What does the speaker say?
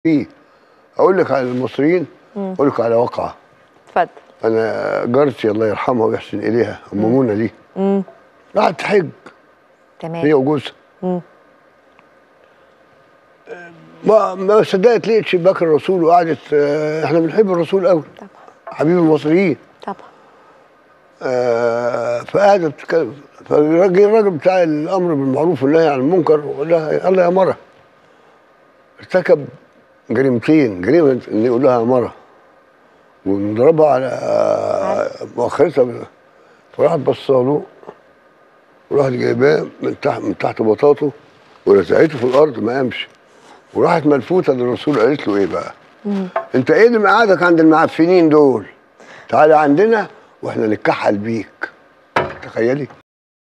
فيه اقول لك على المصريين اقول لك على واقعه اتفضل انا جارتي الله يرحمها ويحسن اليها ام منى دي راحت تحج هي تمام وجوزها مم. ما ما صدقت لقيت شباك الرسول وقعدت آه، احنا بنحب الرسول قوي طبعا حبيب المصريين طبعا آه، فقعدت تتكلم فالراجل الراجل بتاع الامر بالمعروف والنهي عن المنكر وقال لها الله يا مره ارتكب جريمتين جريمه ان يقول لها يا مره ونضربها على آه، مؤخرتها فراحت بصاله وراحت جايباه من تحت من تحت بطاطه ورزعته في الارض ما قامش وراحت ملفوته للرسول قالت له ايه بقى؟ انت ايه اللي مقعدك عند المعفنين دول؟ تعالى عندنا واحنا نتكحل بيك تخيلي